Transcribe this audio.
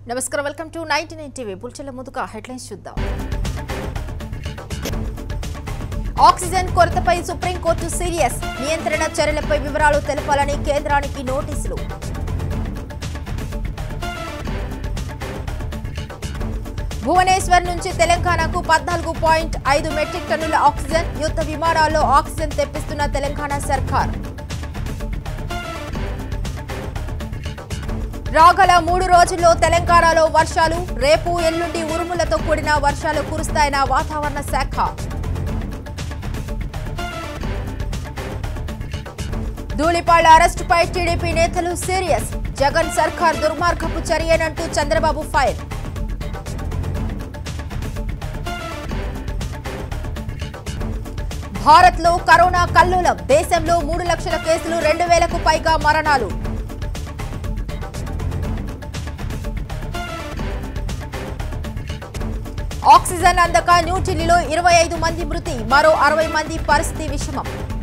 నమస్కారం welcome to ninety nine TV బుల్చెల ముందుగా హెడ్లైన్స్ చూద్దాం ఆక్సిజన్ కొరతపై సుప్రీంకోర్టు సీరియస్ నియంత్రణ చర్యలపై వివరాలు తెలపాలని కేంద్రానికి నోటీసులు భువనేశ్వర్ నుంచి తెలంగాణకు పద్నాలుగు పాయింట్ ఐదు మెట్రిక్ టన్నుల ఆక్సిజన్ యుద్ధ విమానాల్లో ఆక్సిజన్ తెప్పిస్తున్న తెలంగాణ సర్కార్ రాగల మూడు రోజుల్లో తెలంగాణలో వర్షాలు రేపు ఎల్లుండి ఉరుములతో కూడిన వర్షాలు కురుస్తాయన్న వాతావరణ శాఖ ధూళిపాళ్ల అరెస్టుపై టీడీపీ నేతలు సీరియస్ జగన్ సర్కార్ దుర్మార్గపు చర్యనంటూ చంద్రబాబు ఫైర్ భారత్లో కరోనా కల్లోలం దేశంలో మూడు లక్షల కేసులు రెండు వేలకు పైగా మరణాలు ఆక్సిజన్ అందక న్యూఢిల్లీలో ఇరవై ఐదు మంది మృతి మరో అరవై మంది పరిస్థితి విషమం